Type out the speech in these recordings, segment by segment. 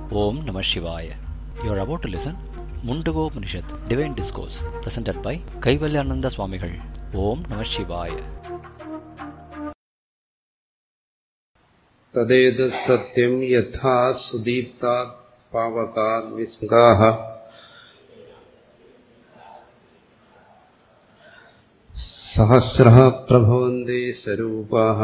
Om Namah Shivaya. You are about to listen Mundago Upanishad, Divine Discourse, presented by Kaivalyananda Swamigal. Om Namah Shivaya. തദേത് സത്യം യഥാ സുദീപ്താത് പാവകാത് വിസ്മൃതാഃ സഹസ്രഃ പ്രഭവന്തി സ്വരൂപാः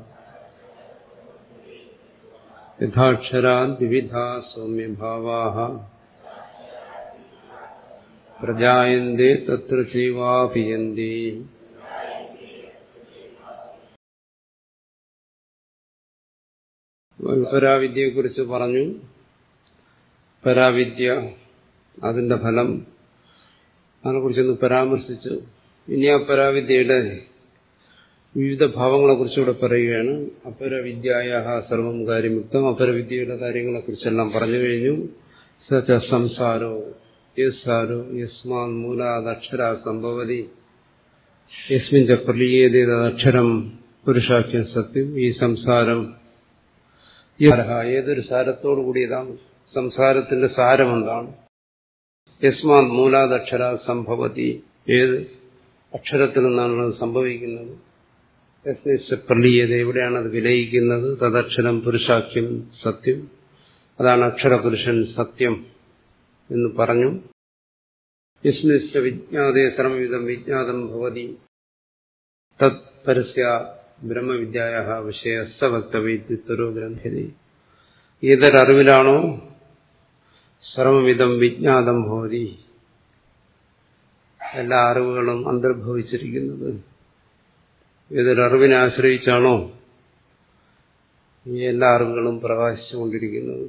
യഥാക്ഷരാ ദ്വിവിധാ സൗമ്യഭാവാः പ്രജായന്തി തത്ര ചൈവാഭിയന്തി പരാവിദ്യയെക്കുറിച്ച് പറഞ്ഞു പരാവിദ്യ അതിന്റെ ഫലം അതിനെക്കുറിച്ചൊന്ന് പരാമർശിച്ചു ഇനി ആ പരാവിദ്യയുടെ വിവിധ ഭാവങ്ങളെ കുറിച്ചുകൂടെ പറയുകയാണ് അപരവിദ്യായ സർവം കാര്യമുക്തം അപരവിദ്യയുടെ കാര്യങ്ങളെക്കുറിച്ചെല്ലാം പറഞ്ഞു കഴിഞ്ഞു സച്ച സംസാരോ യസ്സാരോ യസ്മാൻ മൂലാദക്ഷര സംഭവതി യസ്മിൻ ച പ്രലീയതേതക്ഷരം പുരുഷാഖ്യം സത്യം ഈ സംസാരം ഏതൊരു സാരത്തോടു കൂടിയതാണ് സംസാരത്തിന്റെ സാരം എന്താണ് യസ്മാൻ മൂലാദക്ഷര സംഭവതി ഏത് അക്ഷരത്തിൽ നിന്നാണ് അത് സംഭവിക്കുന്നത് യസ്നിശ്ച പ്രലീയത എവിടെയാണ് അത് വിലയിക്കുന്നത് തദക്ഷരം പുരുഷാഖ്യം സത്യം അതാണ് അക്ഷരപുരുഷൻ സത്യം എന്ന് പറഞ്ഞു യസ്മിശ്ച വിജ്ഞാതേ സർവവിധം വിജ്ഞാതം ഭവതി തത് പരസ്യ ബ്രഹ്മവിദ്യായ വിഷയ സവക്തവൈദ്യുത്തരോ ഗ്രന്ഥിതി ഏതൊരറിവിലാണോ സർവവിധം വിജ്ഞാതം ഭവതി എല്ലാ അറിവുകളും അന്തർഭവിച്ചിരിക്കുന്നത് ഏതൊരറിവിനെ ആശ്രയിച്ചാണോ ഈ എല്ലാ അറിവുകളും പ്രകാശിച്ചുകൊണ്ടിരിക്കുന്നത്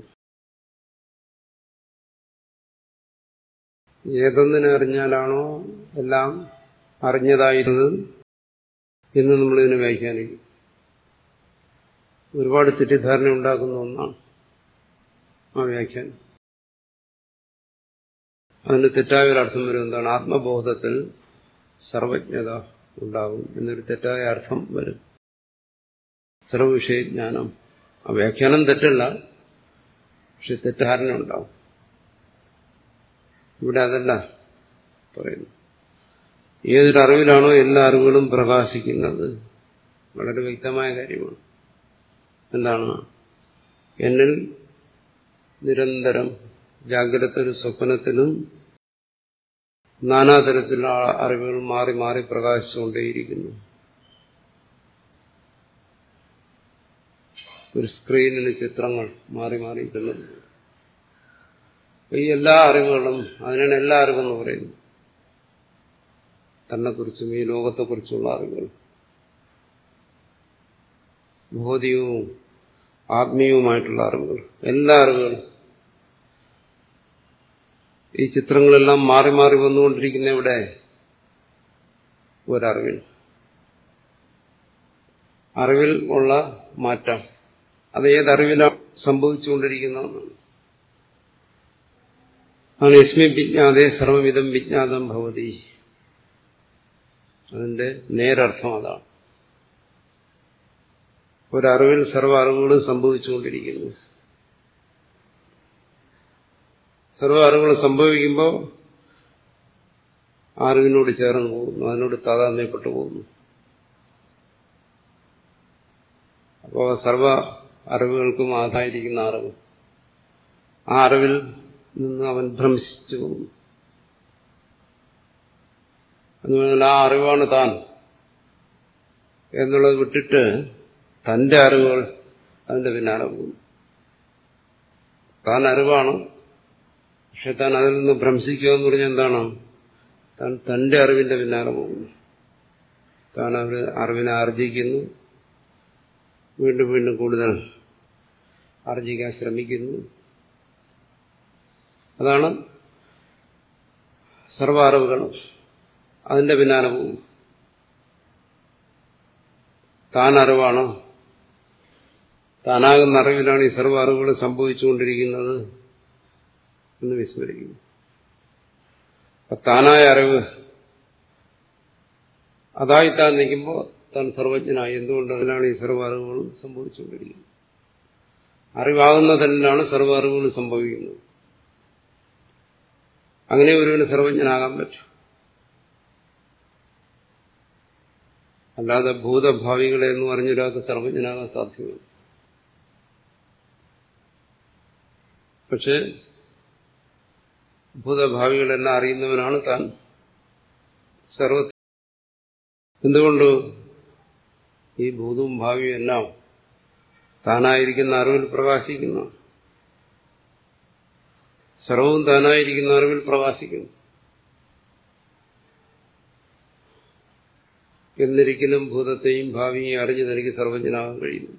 ഏതൊന്നിനെ അറിഞ്ഞാലാണോ എല്ലാം അറിഞ്ഞതായിരുന്നത് എന്ന് നമ്മളിതിനെ വ്യാഖ്യാനിക്കും ഒരുപാട് തെറ്റിദ്ധാരണ ഉണ്ടാക്കുന്ന ഒന്നാണ് ആ വ്യാഖ്യാനം അതിന് തെറ്റായ ഒരു അർത്ഥം വരും എന്താണ് ആത്മബോധത്തിൽ സർവജ്ഞത ഉണ്ടാകും എന്നൊരു തെറ്റായ അർത്ഥം വരും സർവവിഷയജ്ഞാനം ആ വ്യാഖ്യാനം തെറ്റല്ല പക്ഷെ തെറ്റാരണ ഉണ്ടാവും ഇവിടെ അതല്ല പറയുന്നു ഏതൊരു അറിവിലാണോ എല്ലാ അറിവുകളും പ്രകാശിക്കുന്നത് വളരെ വ്യക്തമായ കാര്യമാണ് എന്താണ് എന്നിൽ നിരന്തരം ജാഗ്രതത്തിലും സ്വപ്നത്തിലും നാനാതരത്തിലുള്ള അറിവുകൾ മാറി മാറി പ്രകാശിച്ചുകൊണ്ടേയിരിക്കുന്നു ഒരു സ്ക്രീനിന് ചിത്രങ്ങൾ മാറി മാറി ചെല്ലുന്നു ഈ എല്ലാ അറിവുകളും അതിനാണ് എല്ലാ അറിവെന്ന് പറയുന്നത് തന്നെക്കുറിച്ചും ഈ ലോകത്തെക്കുറിച്ചുള്ള അറിവുകൾ ഭൗതികവും ആത്മീയവുമായിട്ടുള്ള അറിവുകൾ എല്ലാ അറിവുകളും ഈ ചിത്രങ്ങളെല്ലാം മാറി മാറി വന്നുകൊണ്ടിരിക്കുന്ന ഇവിടെ ഒരറിവിൽ അറിവിൽ ഉള്ള മാറ്റം അത് ഏതറിവിലാണ് സംഭവിച്ചുകൊണ്ടിരിക്കുന്നതെന്നാണ് ആണ് യസ്മി വിജ്ഞാതെ സർവവിധം വിജ്ഞാതം ഭവതി അതിന്റെ നേരർത്ഥം അതാണ് ഒരറിവിൽ സർവ്വ അറിവുകളും സംഭവിച്ചുകൊണ്ടിരിക്കുന്നു സർവ്വ അറിവുകൾ സംഭവിക്കുമ്പോൾ അറിവിനോട് ചേർന്ന് പോകുന്നു അതിനോട് താതാത്മ്യപ്പെട്ടു പോകുന്നു അപ്പോൾ സർവ അറിവുകൾക്കും ആധായിരിക്കുന്ന അറിവ് ആ അറിവിൽ നിന്ന് അവൻ ഭ്രമിച്ചു പോകുന്നു അതുപോലെ ആ അറിവാണ് താൻ എന്നുള്ളത് വിട്ടിട്ട് തന്റെ അറിവുകൾ അതിന്റെ പിന്നാലെ പോകുന്നു താൻ അറിവാണ് പക്ഷെ താൻ അതിൽ നിന്ന് ഭ്രംശിക്കുക എന്ന് പറഞ്ഞാൽ എന്താണ് താൻ തന്റെ അറിവിന്റെ പിന്നാലെ പോകുന്നു താൻ അവർ അറിവിനെ ആർജിക്കുന്നു വീണ്ടും വീണ്ടും കൂടുതൽ ആർജിക്കാൻ ശ്രമിക്കുന്നു അതാണ് സർവ അറിവുകളും അതിന്റെ പിന്നാലെ പോകും താൻ അറിവാണ് താനാകുന്ന അറിവിലാണ് ഈ സർവ്വ അറിവുകൾ സംഭവിച്ചുകൊണ്ടിരിക്കുന്നത് എന്ന് വിസ്മരിക്കുന്നു താനായ അറിവ് അതായി താൻ നിൽക്കുമ്പോൾ താൻ സർവജ്ഞനായി എന്തുകൊണ്ട് അതിനാണ് ഈ സർവ്വ അറിവുകളും സംഭവിച്ചുകൊണ്ടിരിക്കുന്നത് അറിവാകുന്നതല്ലാണ് സർവ്വ അറിവുകളും സംഭവിക്കുന്നത് അങ്ങനെ ഒരുവന് സർവജ്ഞനാകാൻ പറ്റും അല്ലാതെ ഭൂതഭാവികളെ എന്ന് പറഞ്ഞൊരാൾക്ക് സർവജ്ഞനാകാൻ സാധ്യമല്ല പക്ഷെ ഭൂതഭാവികളെല്ലാം അറിയുന്നവനാണ് താൻ സർവ എന്തുകൊണ്ട് ഈ ഭൂതവും ഭാവിയും എല്ലാം താനായിരിക്കുന്ന അറിവിൽ പ്രകാശിക്കുന്നു സർവവും താനായിരിക്കുന്ന അറിവിൽ പ്രകാശിക്കുന്നു എന്നിരിക്കലും ഭൂതത്തെയും ഭാവിയെയും അറിഞ്ഞ് തനിക്ക് സർവജ്ഞനാകാൻ കഴിയുന്നു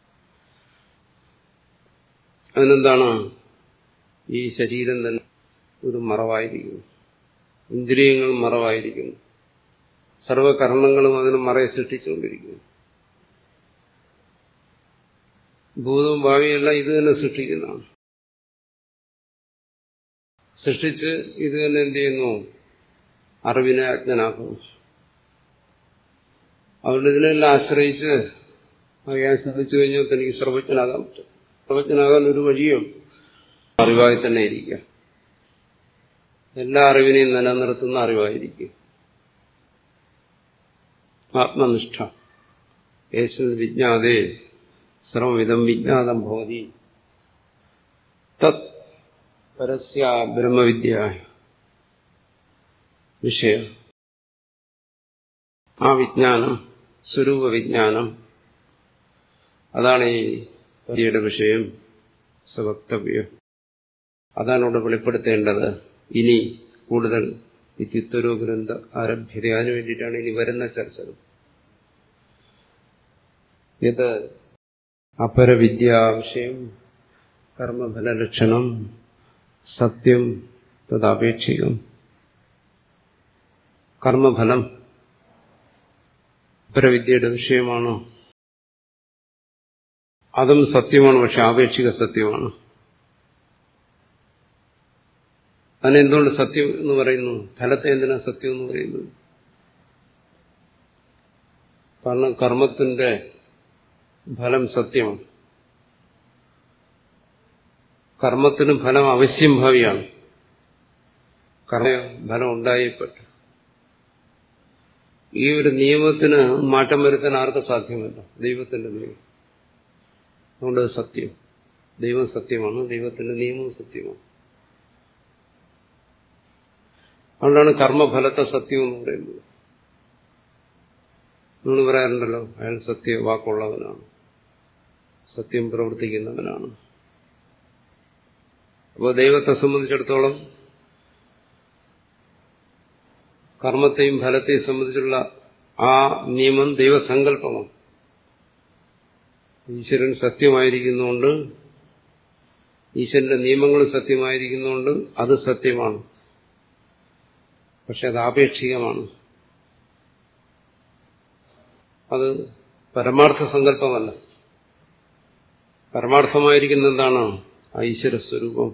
അതിനെന്താണ് ഈ ശരീരം തന്നെ ഒരു മറവായിരിക്കുന്നു ഇന്ദ്രിയങ്ങൾ മറവായിരിക്കുന്നു സർവകർണങ്ങളും അതിന് മറയെ സൃഷ്ടിച്ചുകൊണ്ടിരിക്കുന്നു ഭൂതവും ഭാവിയെല്ലാം ഇത് തന്നെ സൃഷ്ടിക്കുന്നതാണ് സൃഷ്ടിച്ച് ഇത് തന്നെ എന്ത് ചെയ്യുന്നു അറിവിനെ അജ്ഞനാക്കുന്നു അതുകൊണ്ട് ഇതിനെല്ലാം ആശ്രയിച്ച് അറിയാൻ ശ്രമിച്ചു കഴിഞ്ഞാൽ തനിക്ക് സർവജ്ഞനാകാൻ പറ്റും സർവജ്ഞനാകാൻ ഒരു വഴിയും അറിവായി തന്നെ ഇരിക്കുക എല്ലാ അറിവിനെയും നിലനിർത്തുന്ന അറിവായിരിക്കും ആത്മനിഷ്ഠ യേശു വിജ്ഞാതേ സർവവിധം വിജ്ഞാതം ഭവതി തത് പരസ്യ ബ്രഹ്മവിദ്യ വിഷയ ആ വിജ്ഞാനം സ്വരൂപ വിജ്ഞാനം അതാണ് ഈ പര്യയുടെ വിഷയം സവക്തവ്യം അതാണ് ഇവിടെ വെളിപ്പെടുത്തേണ്ടത് ഇനി കൂടുതൽ ഇത്യുത്തരോ ഗ്രന്ഥ ആരഭ്യത അതിനു വേണ്ടിയിട്ടാണ് ഇനി വരുന്ന ചർച്ചകൾ ഇത് അപരവിദ്യാവിഷയം കർമ്മഫലലക്ഷണം സത്യം തദാപേക്ഷികം കർമ്മഫലം അപരവിദ്യയുടെ വിഷയമാണോ അതും സത്യമാണ് പക്ഷെ ആപേക്ഷിക സത്യമാണ് അതിനെന്തുകൊണ്ട് സത്യം എന്ന് പറയുന്നു ഫലത്തെ എന്തിനാ സത്യം എന്ന് പറയുന്നത് കാരണം കർമ്മത്തിന്റെ ഫലം സത്യമാണ് കർമ്മത്തിന് ഫലം അവശ്യം ഭാവിയാണ് കർമ്മ ഫലം ഉണ്ടായിപ്പെട്ടു ഈ ഒരു നിയമത്തിന് മാറ്റം വരുത്താൻ ആർക്കും സാധ്യമല്ല ദൈവത്തിന്റെ നിയമം അതുകൊണ്ട് അത് സത്യം ദൈവം സത്യമാണ് ദൈവത്തിന്റെ നിയമവും സത്യമാണ് അതുകൊണ്ടാണ് കർമ്മഫലത്തെ സത്യം എന്ന് പറയുന്നത് നിങ്ങൾ പറയാറുണ്ടല്ലോ അയാൾ സത്യ വാക്കുള്ളവനാണ് സത്യം പ്രവർത്തിക്കുന്നവനാണ് അപ്പോൾ ദൈവത്തെ സംബന്ധിച്ചിടത്തോളം കർമ്മത്തെയും ഫലത്തെയും സംബന്ധിച്ചുള്ള ആ നിയമം ദൈവസങ്കല്പമാണ് ഈശ്വരൻ സത്യമായിരിക്കുന്നുകൊണ്ട് ഈശ്വരന്റെ നിയമങ്ങൾ സത്യമായിരിക്കുന്നുകൊണ്ട് അത് സത്യമാണ് പക്ഷെ അത് ആപേക്ഷികമാണ് അത് പരമാർത്ഥ സങ്കല്പമല്ല പരമാർത്ഥമായിരിക്കുന്ന എന്താണ് ഈശ്വര സ്വരൂപം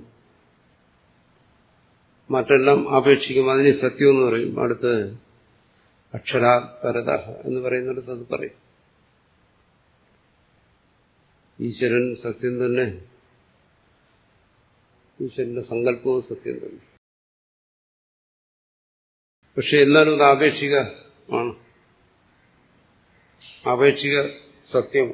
മറ്റെല്ലാം ആപേക്ഷിക്കും അതിന് സത്യം എന്ന് പറയും അടുത്ത് അക്ഷരാപരത എന്ന് പറയുന്നിടത്ത് അത് പറയും ഈശ്വരൻ സത്യം തന്നെ ഈശ്വരന്റെ സങ്കല്പവും സത്യം തന്നെ പക്ഷെ എന്നാലും അത് ആപേക്ഷികമാണ് ആപേക്ഷിക സത്യം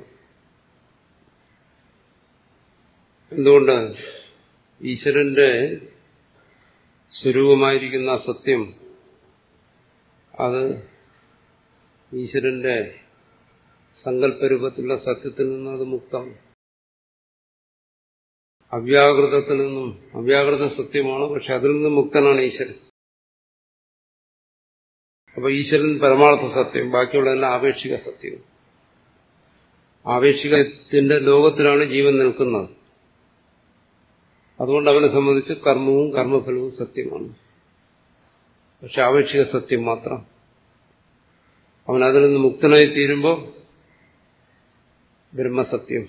എന്തുകൊണ്ട് ഈശ്വരന്റെ സ്വരൂപമായിരിക്കുന്ന സത്യം അത് ഈശ്വരന്റെ സങ്കല്പരൂപത്തിലുള്ള സത്യത്തിൽ നിന്നും അത് മുക്തമാണ് അവ്യാകൃതത്തിൽ നിന്നും അവ്യാകൃത സത്യമാണ് പക്ഷെ അതിൽ നിന്നും മുക്തനാണ് ഈശ്വരൻ അപ്പൊ ഈശ്വരൻ പരമാർത്ഥ സത്യം ബാക്കിയുള്ളതെല്ലാം ആപേക്ഷിക സത്യം ആപേക്ഷികത്തിന്റെ ലോകത്തിലാണ് ജീവൻ നിൽക്കുന്നത് അതുകൊണ്ട് അവനെ സംബന്ധിച്ച് കർമ്മവും കർമ്മഫലവും സത്യമാണ് പക്ഷെ ആപേക്ഷിക സത്യം മാത്രം അവൻ അതിൽ നിന്ന് മുക്തനായി തീരുമ്പോൾ ബ്രഹ്മസത്യം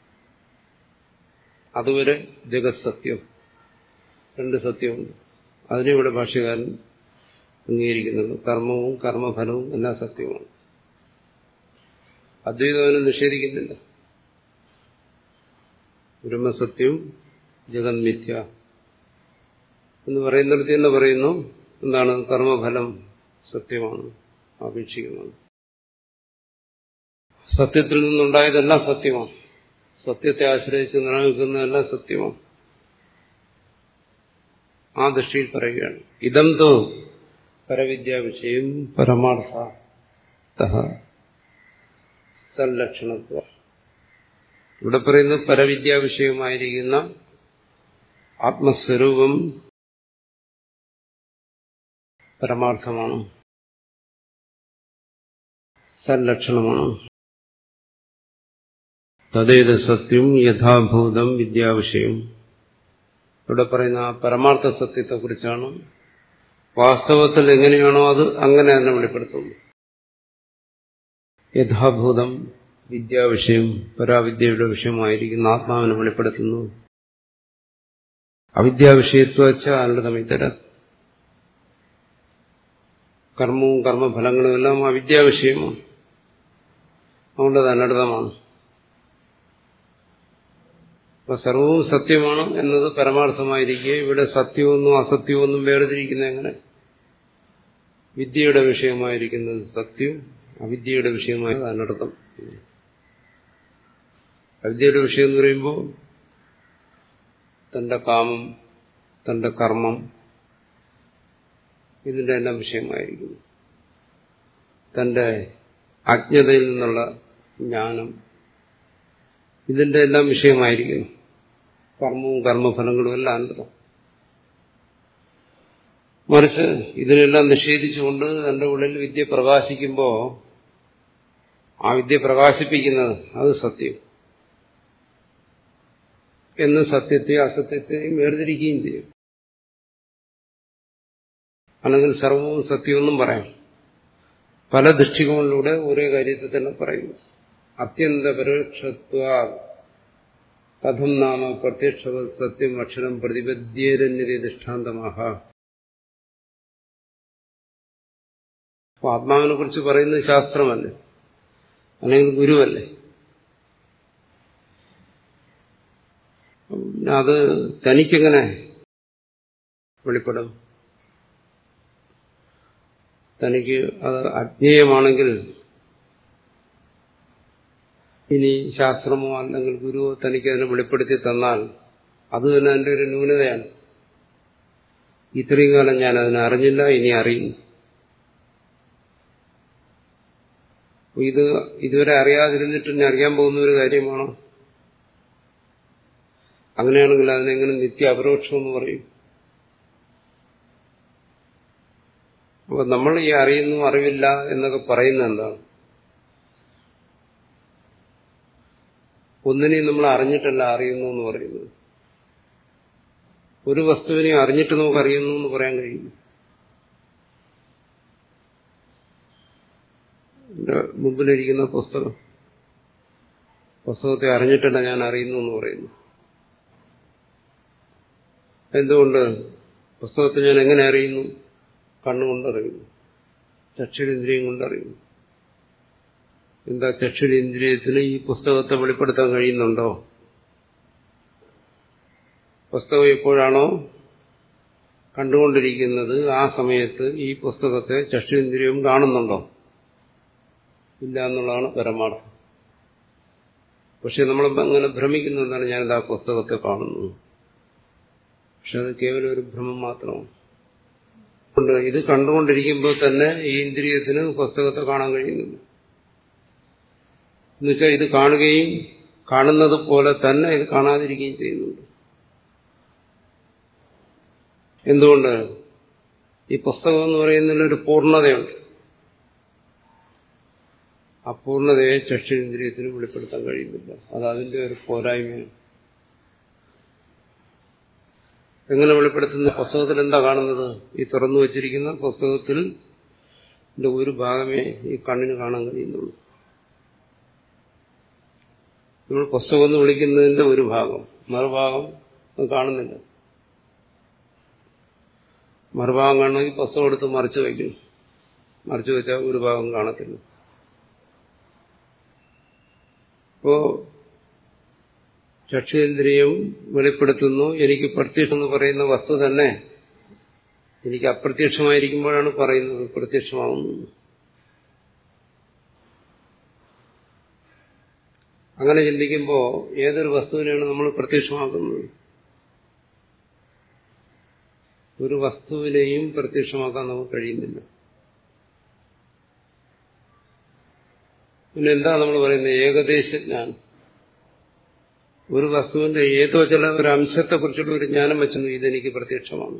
അതുവരെ ജഗത് സത്യം രണ്ട് സത്യമുണ്ട് അതിനെ ഇവിടെ ഭാഷ്യകാരൻ അംഗീകരിക്കുന്നുണ്ട് കർമ്മവും കർമ്മഫലവും എല്ലാം സത്യമാണ് അദ്വൈതം അതിനെ നിഷേധിക്കുന്നില്ല ബ്രഹ്മസത്യം ജഗത് മിഥ്യ എന്ന് പറയുന്നിടത്ത് തന്നെ പറയുന്നു എന്താണ് കർമ്മഫലം സത്യമാണ് ആപേക്ഷികമാണ് സത്യത്തിൽ നിന്നുണ്ടായതെല്ലാം സത്യമാണ് സത്യത്തെ ആശ്രയിച്ച് നിലനിൽക്കുന്നതെല്ലാം സത്യമാണ് ആ ദൃഷ്ടിയിൽ പറയുകയാണ് ഇതം തോ പരവിദ്യാ വിഷയം പരമാർത്ഥ സല്ലക്ഷണത്വ ഇവിടെ പറയുന്നത് പരവിദ്യാ വിഷയമായിരിക്കുന്ന ആത്മസ്വരൂപം പരമാർത്ഥമാണ് സല്ലക്ഷണമാണ് തദ്ദേത് സത്യം യഥാഭൂതം വിദ്യാവിഷയം ഇവിടെ പറയുന്ന ആ പരമാർത്ഥ സത്യത്തെക്കുറിച്ചാണ് വാസ്തവത്തിൽ എങ്ങനെയാണോ അത് അങ്ങനെ തന്നെ വെളിപ്പെടുത്തുന്നു യഥാഭൂതം വിദ്യാവിഷയം പരാവിദ്യയുടെ വിഷയമായിരിക്കുന്ന ആത്മാവിനെ വെളിപ്പെടുത്തുന്നു അവിദ്യാവിഷയത്വ വെച്ച അനൃതമിത്തര കർമ്മവും കർമ്മഫലങ്ങളും എല്ലാം അവിദ്യാവിഷയമാണ് അതുകൊണ്ട് അത് അനർത്ഥമാണ് അപ്പൊ സർവവും സത്യമാണ് എന്നത് പരമാർത്ഥമായിരിക്കെ ഇവിടെ സത്യമെന്നും അസത്യമെന്നും വേർതിരിക്കുന്ന എങ്ങനെ വിദ്യയുടെ വിഷയമായിരിക്കുന്നത് സത്യം അവിദ്യയുടെ വിഷയമായത് അനർത്ഥം അവിദ്യയുടെ വിഷയം എന്ന് പറയുമ്പോൾ തന്റെ കാമം തന്റെ കർമ്മം ഇതിന്റെ എല്ലാം വിഷയമായിരിക്കുന്നു തന്റെ അജ്ഞതയിൽ നിന്നുള്ള ജ്ഞാനം ഇതിന്റെ എല്ലാം വിഷയമായിരിക്കുന്നു കർമ്മവും കർമ്മഫലങ്ങളും എല്ലാം അനന്തം മറിച്ച് ഇതിനെല്ലാം നിഷേധിച്ചുകൊണ്ട് തന്റെ ഉള്ളിൽ വിദ്യ പ്രകാശിക്കുമ്പോൾ ആ വിദ്യ പ്രകാശിപ്പിക്കുന്നത് അത് സത്യം എന്ന് സത്യത്തെ അസത്യത്തെയും വേർതിരിക്കുകയും ചെയ്യും അല്ലെങ്കിൽ സർവവും സത്യമെന്നും പറയാം പല ദൃഷ്ടികളിലൂടെ ഒരേ കാര്യത്തെ തന്നെ പറയുന്നു അത്യന്ത പരോക്ഷത്വ കഥം നാമ പ്രത്യക്ഷ സത്യം അക്ഷരം പ്രതിപദ്യേരന്യത ദൃഷ്ടാന്തമാഹ ആത്മാവിനെ കുറിച്ച് പറയുന്നത് ശാസ്ത്രമല്ലേ അല്ലെങ്കിൽ ഗുരുവല്ലേ അത് തനിക്കെങ്ങനെ വെളിപ്പെടും തനിക്ക് അത് അജ്ഞേയമാണെങ്കിൽ ഇനി ശാസ്ത്രമോ അല്ലെങ്കിൽ ഗുരുവോ തനിക്ക് അതിനെ വെളിപ്പെടുത്തി തന്നാൽ അത് തന്നെ എൻ്റെ ഒരു ന്യൂനതയാണ് ഇത്രയും കാലം ഞാൻ അതിനെ അറിഞ്ഞില്ല ഇനി അറിയുന്നു ഇത് ഇതുവരെ അറിയാതിരുന്നിട്ട് ഇനി അറിയാൻ പോകുന്ന ഒരു കാര്യമാണോ അങ്ങനെയാണെങ്കിൽ അതിനെങ്ങനെ നിത്യ അപരോക്ഷം എന്ന് പറയും അപ്പൊ നമ്മൾ ഈ അറിയുന്നു അറിവില്ല എന്നൊക്കെ പറയുന്നത് എന്താണ് ഒന്നിനെയും നമ്മൾ അറിഞ്ഞിട്ടല്ല അറിയുന്നു എന്ന് പറയുന്നത് ഒരു വസ്തുവിനെയും അറിഞ്ഞിട്ട് നമുക്ക് അറിയുന്നു എന്ന് പറയാൻ കഴിയും എന്റെ മുമ്പിലിരിക്കുന്ന പുസ്തകം പുസ്തകത്തെ അറിഞ്ഞിട്ടല്ല ഞാൻ അറിയുന്നു എന്ന് പറയുന്നു എന്തുകൊണ്ട് പുസ്തകത്തെ ഞാൻ എങ്ങനെ അറിയുന്നു കണ്ണുകൊണ്ടറിയുന്നു ചക്ഷുരേന്ദ്രിയം കൊണ്ടറിയുന്നു എന്താ ചക്ഷുരേന്ദ്രിയത്തിന് ഈ പുസ്തകത്തെ വെളിപ്പെടുത്താൻ കഴിയുന്നുണ്ടോ പുസ്തകം എപ്പോഴാണോ കണ്ടുകൊണ്ടിരിക്കുന്നത് ആ സമയത്ത് ഈ പുസ്തകത്തെ ചക്ഷുരേന്ദ്രിയം കാണുന്നുണ്ടോ ഇല്ല എന്നുള്ളതാണ് പരമാർത്ഥം പക്ഷെ നമ്മൾ അങ്ങനെ ഭ്രമിക്കുന്നു എന്താണ് ഞാനിത് ആ പുസ്തകത്തെ കാണുന്നു പക്ഷെ അത് കേവലം ഒരു ഭ്രമം മാത്രമാണ് കൊണ്ട് ഇത് കണ്ടുകൊണ്ടിരിക്കുമ്പോൾ തന്നെ ഈ ഇന്ദ്രിയത്തിന് പുസ്തകത്തെ കാണാൻ കഴിയുന്നില്ല എന്നുവെച്ചാൽ ഇത് കാണുകയും കാണുന്നത് പോലെ തന്നെ ഇത് കാണാതിരിക്കുകയും ചെയ്യുന്നുണ്ട് എന്തുകൊണ്ട് ഈ പുസ്തകം എന്ന് പറയുന്നതിൽ ഒരു പൂർണ്ണതയുണ്ട് ആ പൂർണ്ണതയെ ചക്ഷുരേന്ദ്രിയത്തിന് വെളിപ്പെടുത്താൻ കഴിയുന്നില്ല അത് അതിന്റെ ഒരു പോരായ്മയാണ് എങ്ങനെ വെളിപ്പെടുത്തുന്ന പുസ്തകത്തിൽ എന്താ കാണുന്നത് ഈ തുറന്നു വച്ചിരിക്കുന്ന പുസ്തകത്തിൽ ഒരു ഭാഗമേ ഈ കണ്ണിന് കാണാൻ കഴിയുന്നുള്ളൂ നമ്മൾ പുസ്തകം എന്ന് വിളിക്കുന്നതിന്റെ ഒരു ഭാഗം മറുഭാഗം അത് കാണുന്നില്ല മറുഭാഗം കാണണമെങ്കിൽ പുസ്തകം എടുത്ത് മറിച്ചു വയ്ക്കും മറിച്ചു വെച്ചാൽ ഒരു ഭാഗം കാണത്തില്ല അപ്പോ ചക്ഷുരേന്ദ്രിയം വെളിപ്പെടുത്തുന്നു എനിക്ക് പ്രത്യക്ഷം എന്ന് പറയുന്ന വസ്തു തന്നെ എനിക്ക് അപ്രത്യക്ഷമായിരിക്കുമ്പോഴാണ് പറയുന്നത് പ്രത്യക്ഷമാവുന്നു അങ്ങനെ ചിന്തിക്കുമ്പോൾ ഏതൊരു വസ്തുവിനെയാണ് നമ്മൾ പ്രത്യക്ഷമാക്കുന്നത് ഒരു വസ്തുവിനെയും പ്രത്യക്ഷമാക്കാൻ നമുക്ക് കഴിയുന്നില്ല പിന്നെ എന്താ നമ്മൾ പറയുന്നത് ഏകദേശജ്ഞാനം ഒരു വസ്തുവിന്റെ ഏതോ ചില ഒരു അംശത്തെക്കുറിച്ചുള്ള ഒരു ജ്ഞാനം വെച്ചു ഇതെനിക്ക് പ്രത്യക്ഷമാണ്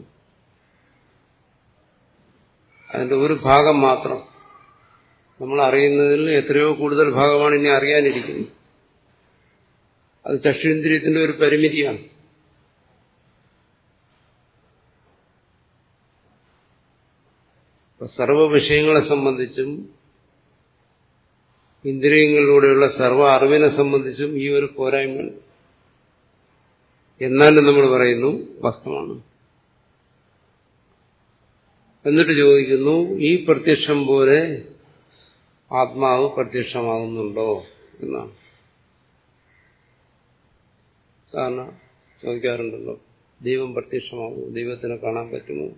അതിന്റെ ഒരു ഭാഗം മാത്രം നമ്മൾ അറിയുന്നതിൽ എത്രയോ കൂടുതൽ ഭാഗമാണ് ഇനി അറിയാനിരിക്കുന്നത് അത് ചക്ഷുന്ദ്രിയത്തിന്റെ ഒരു പരിമിതിയാണ് സർവ വിഷയങ്ങളെ സംബന്ധിച്ചും ഇന്ദ്രിയങ്ങളിലൂടെയുള്ള സർവ അറിവിനെ സംബന്ധിച്ചും ഈ ഒരു പോരായ്മ എന്നാലും നമ്മൾ പറയുന്നു വാസ്തവമാണ് എന്നിട്ട് ചോദിക്കുന്നു ഈ പ്രത്യക്ഷം പോലെ ആത്മാവ് പ്രത്യക്ഷമാകുന്നുണ്ടോ എന്നാണ് സാധാരണ ചോദിക്കാറുണ്ടല്ലോ ദൈവം പ്രത്യക്ഷമാകുമോ ദൈവത്തിനെ കാണാൻ പറ്റുമോ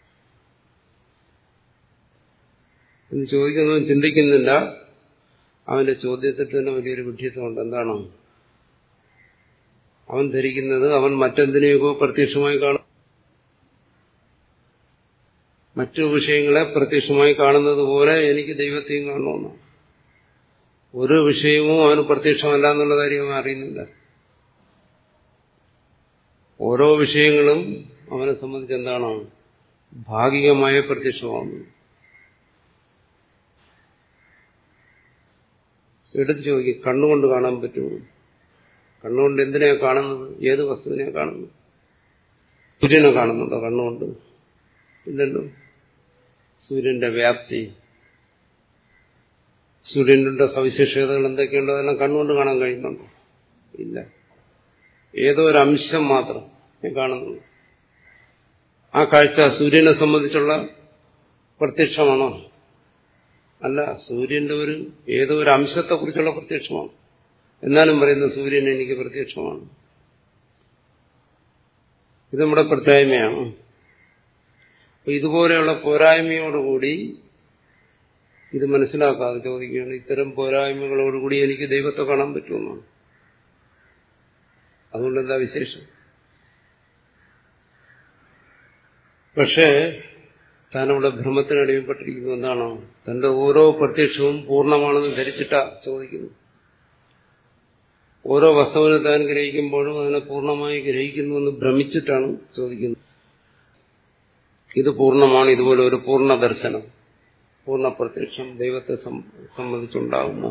എന്ന് ചോദിക്കുന്നവൻ ചിന്തിക്കുന്നില്ല അവന്റെ ചോദ്യത്തിൽ തന്നെ വലിയൊരു വിഡ്ഢിത്തമുണ്ട് എന്താണോ അവൻ ധരിക്കുന്നത് അവൻ മറ്റെന്തിനെയൊക്കെ പ്രത്യക്ഷമായി കാണും മറ്റു വിഷയങ്ങളെ പ്രത്യക്ഷമായി കാണുന്നത് പോലെ എനിക്ക് ദൈവത്തെയും കാണണമെന്നാണ് ഒരു വിഷയവും അവന് പ്രത്യക്ഷമല്ല എന്നുള്ള കാര്യം അവൻ അറിയുന്നില്ല ഓരോ വിഷയങ്ങളും അവനെ സംബന്ധിച്ച് എന്താണ് ഭാഗികമായ പ്രത്യക്ഷമാകുന്നത് എടുത്തു ചോദിക്കും കണ്ണുകൊണ്ട് കാണാൻ പറ്റുമോ കണ്ണുകൊണ്ട് എന്തിനെയാ കാണുന്നത് ഏത് വസ്തുവിനെയാ കാണുന്നത് സൂര്യനെ കാണുന്നുണ്ടോ കണ്ണുകൊണ്ട് ഇല്ലല്ലോ സൂര്യന്റെ വ്യാപ്തി സൂര്യന്റെ സവിശേഷതകൾ എന്തൊക്കെയുണ്ടോ അതെല്ലാം കണ്ണുകൊണ്ട് കാണാൻ കഴിയുന്നുണ്ടോ ഇല്ല ഏതോ ഒരു അംശം മാത്രം ഞാൻ കാണുന്നുള്ളൂ ആ കാഴ്ച സൂര്യനെ സംബന്ധിച്ചുള്ള പ്രത്യക്ഷമാണോ അല്ല സൂര്യന്റെ ഒരു ഏതോ ഒരു അംശത്തെക്കുറിച്ചുള്ള പ്രത്യക്ഷമാണ് എന്നാലും പറയുന്ന സൂര്യൻ എനിക്ക് പ്രത്യക്ഷമാണ് ഇത് നമ്മുടെ പ്രത്യായ്മയാണ് അപ്പൊ ഇതുപോലെയുള്ള പോരായ്മയോടുകൂടി ഇത് മനസ്സിലാക്കാതെ ചോദിക്കുകയാണ് ഇത്തരം പോരായ്മകളോടുകൂടി എനിക്ക് ദൈവത്തെ കാണാൻ പറ്റുമെന്നാണ് അതുകൊണ്ട് എന്താ വിശേഷം പക്ഷേ താനവിടെ ഭ്രമത്തിന് അടിമപ്പെട്ടിരിക്കുന്നു എന്താണോ തന്റെ ഓരോ പ്രത്യക്ഷവും പൂർണ്ണമാണെന്ന് ധരിച്ചിട്ടാ ചോദിക്കുന്നു ഓരോ വസ്തുവിനെ താൻ ഗ്രഹിക്കുമ്പോഴും അതിനെ പൂർണ്ണമായി ഗ്രഹിക്കുന്നുവെന്ന് ഭ്രമിച്ചിട്ടാണ് ചോദിക്കുന്നത് ഇത് പൂർണ്ണമാണ് ഇതുപോലെ ഒരു പൂർണ്ണ ദർശനം പൂർണ്ണ പ്രത്യക്ഷം ദൈവത്തെ സംബന്ധിച്ചുണ്ടാകുമോ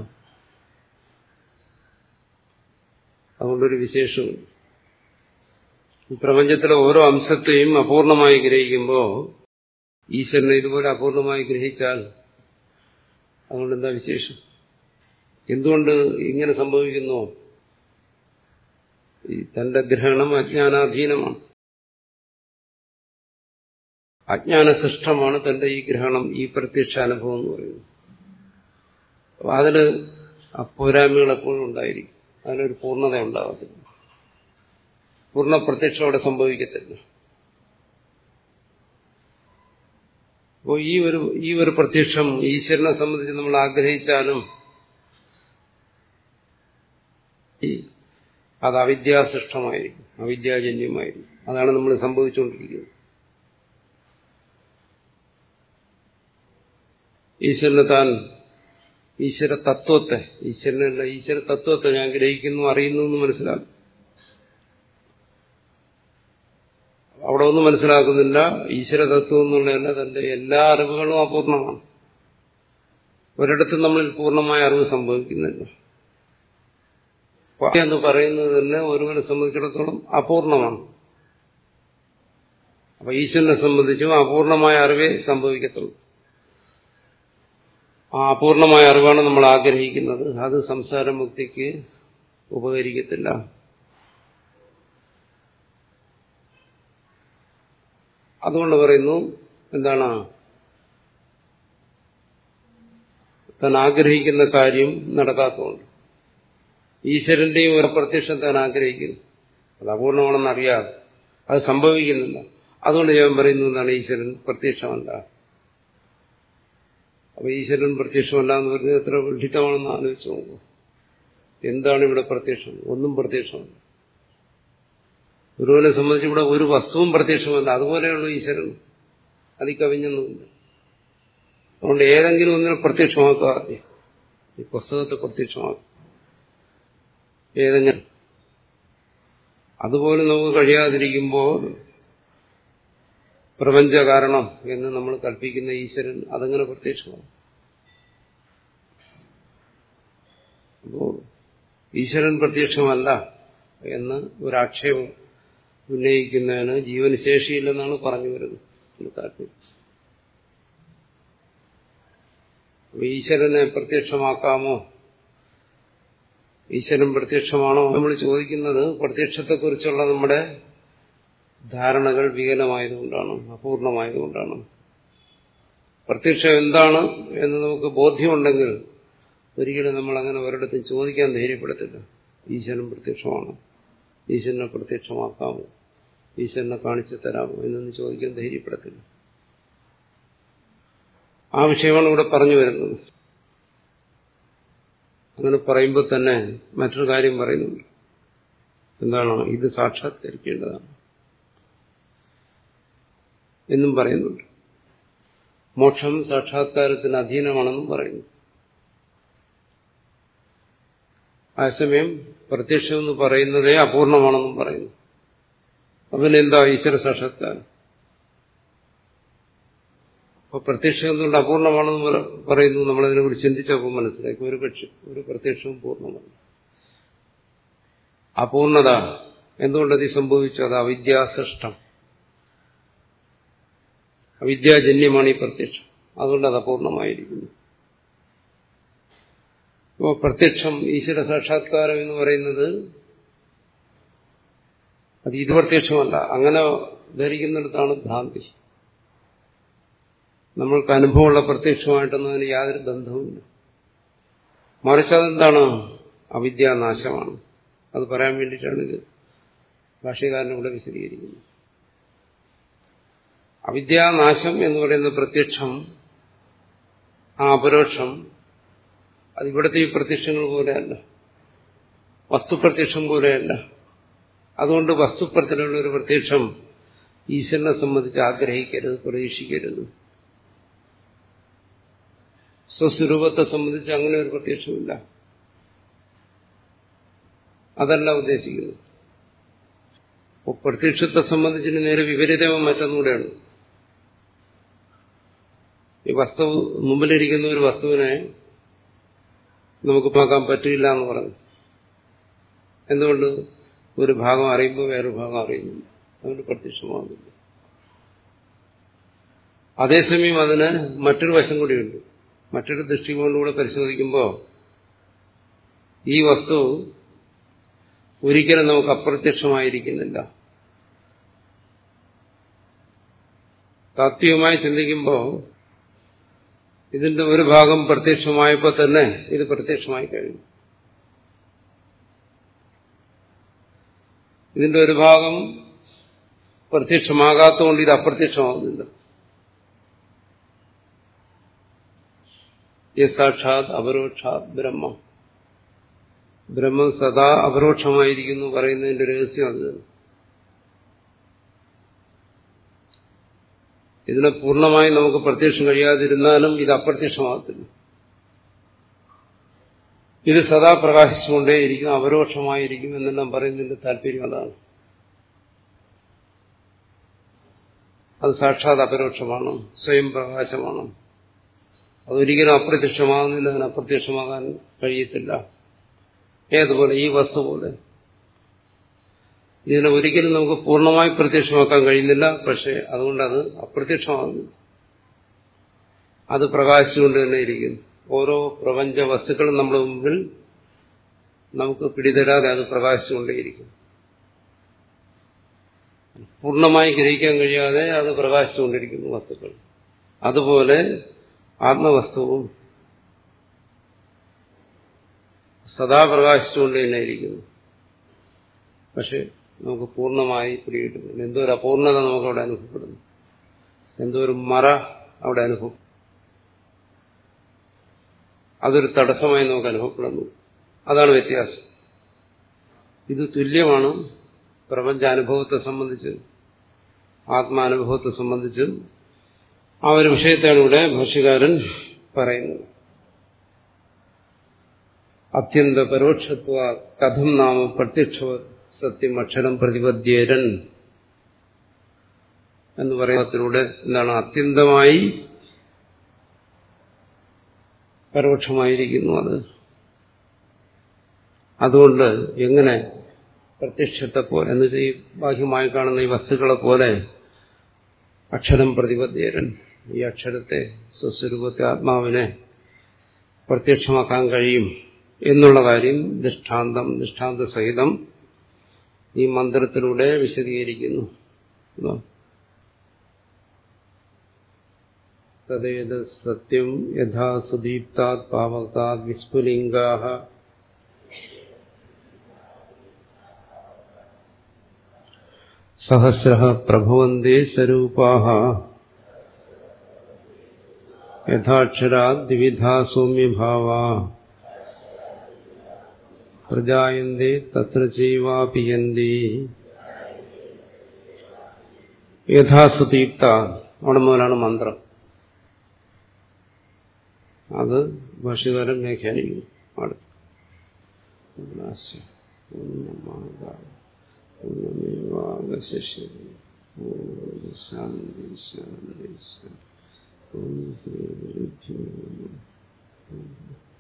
അതുകൊണ്ടൊരു വിശേഷവും ഈ പ്രപഞ്ചത്തിലെ ഓരോ അംശത്തെയും അപൂർണമായി ഗ്രഹിക്കുമ്പോൾ ഈശ്വരനെ ഇതുപോലെ അപൂർണമായി ഗ്രഹിച്ചാൽ അതുകൊണ്ട് എന്താ വിശേഷം എന്തുകൊണ്ട് ഇങ്ങനെ സംഭവിക്കുന്നു ഈ തന്റെ ഗ്രഹണം അജ്ഞാനാധീനമാണ് അജ്ഞാനസൃഷ്ടമാണ് തന്റെ ഈ ഗ്രഹണം ഈ പ്രത്യക്ഷ അനുഭവം എന്ന് പറയുന്നത് അപ്പൊ അതിന് ആ പോരായ്മകൾ എപ്പോഴും ഉണ്ടായിരിക്കും അതിനൊരു പൂർണ്ണത ഉണ്ടാകത്തില്ല പൂർണ്ണ പ്രത്യക്ഷം അവിടെ സംഭവിക്കത്തില്ല അപ്പോൾ ഈ ഒരു ഈ ഒരു പ്രത്യക്ഷം ഈശ്വരനെ സംബന്ധിച്ച് നമ്മൾ ആഗ്രഹിച്ചാലും അത് അവിദ്യാസൃഷ്ടമായിരിക്കും അവിദ്യാജന്യമായിരിക്കും അതാണ് നമ്മൾ സംഭവിച്ചുകൊണ്ടിരിക്കുന്നത് ഈശ്വരനെ താൻ ഈശ്വര തത്വത്തെ ഈശ്വരനല്ല ഈശ്വര തത്വത്തെ ഞാൻ ഗ്രഹിക്കുന്നു അറിയുന്നു എന്ന് മനസ്സിലാക്കും അവിടെ ഒന്നും മനസ്സിലാക്കുന്നില്ല ഈശ്വര തത്വം എന്നുള്ളതല്ല തന്റെ എല്ലാ അറിവുകളും അപൂർണമാണ് ഒരിടത്തും നമ്മളിൽ പൂർണ്ണമായ അറിവ് സംഭവിക്കുന്നില്ല എന്ന് പറയുന്നത് തന്നെ ഒരുവനെ സംബന്ധിച്ചിടത്തോളം അപൂർണമാണ് അപ്പൊ ഈശ്വരനെ സംബന്ധിച്ചും അപൂർണമായ അറിവേ സംഭവിക്കത്തുള്ളൂ ആ അപൂർണമായ അറിവാണ് നമ്മൾ ആഗ്രഹിക്കുന്നത് അത് സംസാരമുക്തിക്ക് ഉപകരിക്കത്തില്ല അതുകൊണ്ട് പറയുന്നു എന്താണ് താൻ ആഗ്രഹിക്കുന്ന കാര്യം നടക്കാത്തതുകൊണ്ട് ഈശ്വരന്റെയും ഒരു പ്രത്യക്ഷം താൻ ആഗ്രഹിക്കുന്നു അത് അപൂർണമാണെന്ന് അറിയാതെ അത് സംഭവിക്കുന്നില്ല അതുകൊണ്ട് ഞാൻ പറയുന്നു എന്താണ് ഈശ്വരൻ പ്രത്യക്ഷമല്ല അപ്പൊ ഈശ്വരൻ പ്രത്യക്ഷമല്ല എന്ന് പറഞ്ഞത് എത്ര വിഡിത്തമാണെന്ന് ആലോചിച്ച് നോക്കൂ എന്താണ് ഇവിടെ പ്രത്യക്ഷം ഒന്നും പ്രത്യക്ഷമല്ല ഗുരുവിനെ സംബന്ധിച്ച് ഇവിടെ ഒരു വസ്തുവും പ്രത്യക്ഷമല്ല അതുപോലെയുള്ള ഈശ്വരൻ അതിൽ കവിഞ്ഞൊന്നുമില്ല അതുകൊണ്ട് ഏതെങ്കിലും ഒന്നിനെ പ്രത്യക്ഷമാക്കുക ആദ്യം ഈ പുസ്തകത്തെ പ്രത്യക്ഷമാക്കുക ഏതെങ്കിലും അതുപോലെ നമുക്ക് കഴിയാതിരിക്കുമ്പോൾ പ്രപഞ്ച കാരണം എന്ന് നമ്മൾ കൽപ്പിക്കുന്ന ഈശ്വരൻ അതങ്ങനെ പ്രത്യക്ഷമാകും അപ്പോ ഈശ്വരൻ പ്രത്യക്ഷമല്ല എന്ന് ഒരാക്ഷേപം ഉന്നയിക്കുന്നതിന് ജീവന് ശേഷിയില്ലെന്നാണ് പറഞ്ഞു വരുന്നത് താല്പര്യം അപ്പൊ ഈശ്വരനെ പ്രത്യക്ഷമാക്കാമോ ഈശ്വരൻ പ്രത്യക്ഷമാണോ നമ്മൾ ചോദിക്കുന്നത് പ്രത്യക്ഷത്തെക്കുറിച്ചുള്ള നമ്മുടെ ധാരണകൾ വികലമായതുകൊണ്ടാണ് അപൂർണമായതുകൊണ്ടാണ് പ്രത്യക്ഷം എന്താണ് എന്ന് നമുക്ക് ബോധ്യമുണ്ടെങ്കിൽ ഒരിക്കലും നമ്മൾ അങ്ങനെ ഒരിടത്തും ചോദിക്കാൻ ധൈര്യപ്പെടത്തില്ല ഈശ്വരൻ പ്രത്യക്ഷമാണോ ഈശ്വരനെ പ്രത്യക്ഷമാക്കാമോ ഈശ്വരനെ കാണിച്ചു തരാമോ എന്നൊന്നും ചോദിക്കാൻ ധൈര്യപ്പെടത്തില്ല ആ വിഷയമാണ് ഇവിടെ പറഞ്ഞു വരുന്നത് അങ്ങനെ പറയുമ്പോൾ തന്നെ മറ്റൊരു കാര്യം പറയുന്നുണ്ട് എന്താണ് ഇത് സാക്ഷാത്കരിക്കേണ്ടതാണ് എന്നും പറയുന്നുണ്ട് മോക്ഷം സാക്ഷാത്കാരത്തിന് അധീനമാണെന്നും പറയുന്നു അതേസമയം പ്രത്യക്ഷം എന്ന് പറയുന്നതേ അപൂർണമാണെന്നും പറയുന്നു അപ്പം എന്താ ഈശ്വര സാക്ഷാത്കാരം അപ്പൊ പ്രത്യക്ഷം എന്തുകൊണ്ട് അപൂർണമാണെന്ന് പറയുന്നു നമ്മളതിനെ കുറിച്ച് ചിന്തിച്ചപ്പോൾ മനസ്സിലാക്കി ഒരു പക്ഷെ ഒരു പ്രത്യക്ഷവും പൂർണ്ണമാണ് അപൂർണത എന്തുകൊണ്ടത് സംഭവിച്ചു അത് അവിദ്യാസൃഷ്ടം അവിദ്യാജന്യമാണ് ഈ പ്രത്യക്ഷം അതുകൊണ്ട് അത് അപൂർണമായിരിക്കുന്നു അപ്പോൾ പ്രത്യക്ഷം ഈശ്വര സാക്ഷാത്കാരം എന്ന് പറയുന്നത് അത് ഇത് പ്രത്യക്ഷമല്ല അങ്ങനെ ധരിക്കുന്നിടത്താണ് ഭ്രാന്തി നമ്മൾക്ക് അനുഭവമുള്ള പ്രത്യക്ഷമായിട്ടൊന്നും അതിന് യാതൊരു ബന്ധവുമില്ല മറിച്ച് അതെന്താണ് അവിദ്യാനാശമാണ് അത് പറയാൻ വേണ്ടിയിട്ടാണ് ഇത് ഭാഷ്യകാരൻ ഇവിടെ വിശദീകരിക്കുന്നത് അവിദ്യാനാശം എന്ന് പറയുന്ന പ്രത്യക്ഷം ആ അപരോക്ഷം അത് ഇവിടുത്തെ ഈ പ്രത്യക്ഷങ്ങൾ പോലെയല്ല വസ്തുപ്രത്യക്ഷം പോലെയല്ല അതുകൊണ്ട് വസ്തുപ്രത്തിലുള്ള ഒരു പ്രത്യക്ഷം ഈശ്വരനെ സംബന്ധിച്ച് ആഗ്രഹിക്കരുത് പ്രതീക്ഷിക്കരുത് സ്വസ്വരൂപത്തെ സംബന്ധിച്ച് അങ്ങനെ ഒരു പ്രത്യക്ഷമില്ല അതല്ല ഉദ്ദേശിക്കുന്നത് അപ്പോൾ പ്രത്യക്ഷത്തെ സംബന്ധിച്ചിന് നേരെ വിപരീതവും മറ്റൊന്നുകൂടെയാണ് ഈ വസ്തു മുമ്പിലിരിക്കുന്ന ഒരു വസ്തുവിനെ നമുക്ക് നോക്കാൻ പറ്റില്ല എന്ന് പറഞ്ഞു എന്തുകൊണ്ട് ഒരു ഭാഗം അറിയുമ്പോൾ വേറൊരു ഭാഗം അറിയുന്നില്ല അതുകൊണ്ട് പ്രത്യക്ഷമാകുന്നില്ല അതേസമയം അതിന് മറ്റൊരു വശം കൂടിയുണ്ട് മറ്റൊരു ദൃഷ്ടികോണിലൂടെ പരിശോധിക്കുമ്പോൾ ഈ വസ്തു ഒരിക്കലും നമുക്ക് അപ്രത്യക്ഷമായിരിക്കുന്നില്ല താത്വികമായി ചിന്തിക്കുമ്പോൾ ഇതിന്റെ ഒരു ഭാഗം പ്രത്യക്ഷമായപ്പോൾ തന്നെ ഇത് പ്രത്യക്ഷമായി കഴിഞ്ഞു ഇതിന്റെ ഒരു ഭാഗം പ്രത്യക്ഷമാകാത്തതുകൊണ്ട് ഇത് അപ്രത്യക്ഷമാകുന്നില്ല സാക്ഷാത് അപരോക്ഷാത് ബ്രഹ്മ ബ്രഹ്മം സദാ അപരോക്ഷമായിരിക്കുന്നു പറയുന്നതിന്റെ രഹസ്യം അത് ഇതിനെ പൂർണ്ണമായി നമുക്ക് പ്രത്യക്ഷം കഴിയാതിരുന്നാലും ഇത് അപ്രത്യക്ഷമാകത്തില്ല ഇത് സദാ പ്രകാശിച്ചുകൊണ്ടേയിരിക്കും അപരോക്ഷമായിരിക്കും എന്നെല്ലാം പറയുന്നതിന്റെ താല്പര്യം അതാണ് അത് സാക്ഷാത് അപരോക്ഷമാണ് സ്വയം പ്രകാശമാണ് അതൊരിക്കലും അപ്രത്യക്ഷമാകുന്നില്ല അതിന് അപ്രത്യക്ഷമാകാൻ കഴിയത്തില്ല ഏതുപോലെ ഈ വസ്തു പോലെ ഇതിനെ ഒരിക്കലും നമുക്ക് പൂർണ്ണമായി പ്രത്യക്ഷമാക്കാൻ കഴിയുന്നില്ല പക്ഷെ അതുകൊണ്ട് അത് അപ്രത്യക്ഷമാകുന്നു അത് പ്രകാശിച്ചുകൊണ്ട് തന്നെ ഇരിക്കുന്നു ഓരോ പ്രപഞ്ച വസ്തുക്കളും നമ്മുടെ മുമ്പിൽ നമുക്ക് പിടിതരാതെ അത് പ്രകാശിച്ചുകൊണ്ടേയിരിക്കും പൂർണ്ണമായി ഗ്രഹിക്കാൻ കഴിയാതെ അത് പ്രകാശിച്ചുകൊണ്ടിരിക്കുന്നു വസ്തുക്കൾ അതുപോലെ ആത്മവസ്തുവും സദാ പ്രകാശിച്ചുകൊണ്ട് തന്നെ ഇരിക്കുന്നു പക്ഷെ നമുക്ക് പൂർണ്ണമായി പിടികിട്ടുന്നില്ല എന്തോ ഒരു അപൂർണത നമുക്ക് അവിടെ അനുഭവപ്പെടുന്നു എന്തോ ഒരു മറ അവിടെ അനുഭവം അതൊരു തടസ്സമായി നമുക്ക് അനുഭവപ്പെടുന്നു അതാണ് വ്യത്യാസം ഇത് തുല്യമാണ് പ്രപഞ്ചാനുഭവത്തെ സംബന്ധിച്ച് ആത്മാനുഭവത്തെ സംബന്ധിച്ചും ആ ഒരു വിഷയത്തെയാണ് ഇവിടെ ഭാഷ്യകാരൻ പറയുന്നത് അത്യന്ത പരോക്ഷത്വ കഥം നാമ പ്രത്യക്ഷ സത്യം അക്ഷരം പ്രതിപദ്യേരൻ എന്ന് പറയുന്നതിലൂടെ എന്താണ് അത്യന്തമായി പരോക്ഷമായിരിക്കുന്നു അത് അതുകൊണ്ട് എങ്ങനെ പ്രത്യക്ഷത്തെ പോലെ എന്ന് വെച്ചാൽ ഈ ബാഹ്യമായി കാണുന്ന ഈ വസ്തുക്കളെ പോലെ അക്ഷരം പ്രതിപദ്യേരൻ ഈ അക്ഷരത്തെ സ്വസ്വരൂപത്തെ ആത്മാവിനെ പ്രത്യക്ഷമാക്കാൻ കഴിയും എന്നുള്ള കാര്യം ദൃഷ്ടാന്തം ദൃഷ്ടാന്ത സഹിതം ഈ മന്ത്രത്തിലൂടെ വിശദീകരിക്കുന്നു തദ്ദേത് സത്യം യഥാ സുദീപ്താത് പാവകാത് വിസ്ഫുലിംഗാ സഹസ്ര പ്രഭവന്തേ സ്വരൂപാ യഥാക്ഷരാ ദ്വിവിധാ സൗമ്യഭാവാ പ്രജായന്തേ തത്ര ചൈവാപിയന്തി യഥാസുതീപ്ത അവിടെ മുതലാണ് മന്ത്രം അത് ഭാഷകാരൻ വ്യാഖ്യാനിക്കുന്നു അടുത്ത് പൂർണ്ണമേവാവശിഷ്യതി ശാന്തി ശാന്തി ശാന്തി ഓം ശ്രീ